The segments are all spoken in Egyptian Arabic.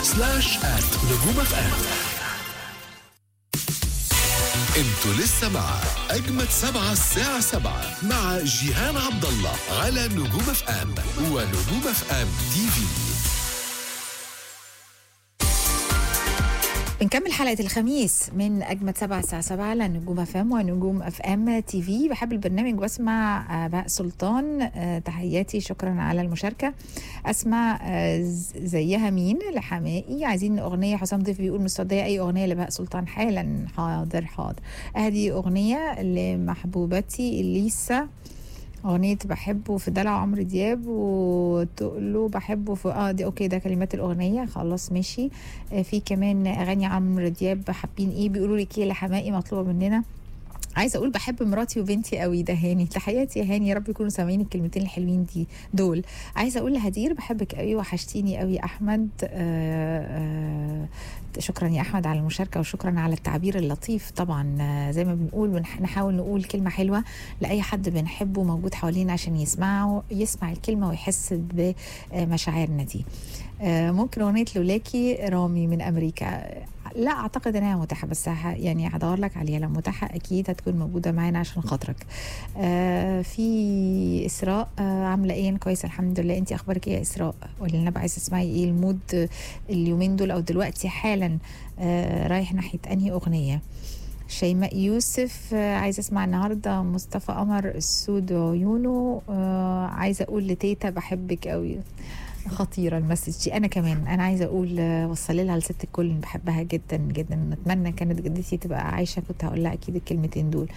سلاش آت نجوم اف ام انتوا لسه مع أجمد سبعة الساعة سبعة مع جيهان عبد الله على نجوم اف ام ونجوم اف ام تي في بنكمل حلقة الخميس من أجمد سبعة الساعة سبعة على نجوم اف ام ونجوم اف ام تي في بحب البرنامج واسمع آه، بهاء سلطان آه، تحياتي شكرا على المشاركة أسمع آه، ز- زيها مين لحمائي عايزين أغنية حسام ضيف بيقول مستودية أي أغنية لبهاء سلطان حالا حاضر حاضر أهدي أغنية لمحبوبتي إليسا أغنية بحبه في دلع عمرو دياب وتقول له بحبه في اه دي اوكي ده كلمات الأغنية خلاص ماشي آه، في كمان أغاني عمرو دياب حابين ايه بيقولوا لك ايه لحمائي مطلوبة مننا عايزه اقول بحب مراتي وبنتي قوي ده هاني تحياتي يا هاني يا رب يكونوا سامعين الكلمتين الحلوين دي دول عايزه اقول لهدير بحبك قوي وحشتيني قوي احمد آه آه شكرا يا احمد على المشاركه وشكرا على التعبير اللطيف طبعا آه، زي ما بنقول بنح- نحاول نقول كلمه حلوه لاي حد بنحبه موجود حوالينا عشان يسمعه يسمع الكلمه ويحس بمشاعرنا دي آه، ممكن اغنيه لولاكي رامي من امريكا لا اعتقد انها متاحه بس ه- يعني هدور لك عليها لو متاحه اكيد هتكون موجوده معانا عشان خاطرك آه في اسراء آه عامله ايه أنا كويسه الحمد لله انت اخبارك ايه يا اسراء قولي لنا بقى عايزه تسمعي ايه المود آه، اليومين دول او دلوقتي حالا آه رايح ناحيه انهي اغنيه شيماء يوسف آه، عايزه اسمع النهارده مصطفى قمر السود عيونه آه، عايزه اقول لتيتا بحبك قوي خطيره المسج دي انا كمان انا عايزه اقول آه، وصلي لها لست الكل إني بحبها جدا جدا نتمنى كانت جدتي تبقى عايشه كنت هقول لها اكيد الكلمتين دول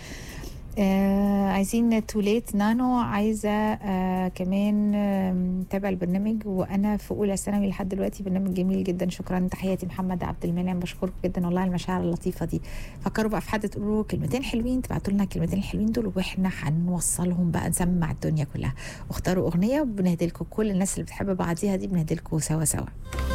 آه عايزين توليت نانو عايزه آه كمان آه متابع البرنامج وانا في اولى ثانوي لحد دلوقتي برنامج جميل جدا شكرا تحياتي محمد عبد المنعم بشكركم جدا والله على المشاعر اللطيفه دي فكروا بقى في حد تقولوا له كلمتين حلوين تبعتوا لنا الكلمتين الحلوين دول واحنا هنوصلهم بقى نسمع الدنيا كلها واختاروا اغنيه وبنهدي لكم كل الناس اللي بتحب بعضيها دي بنهدي لكم سوا سوا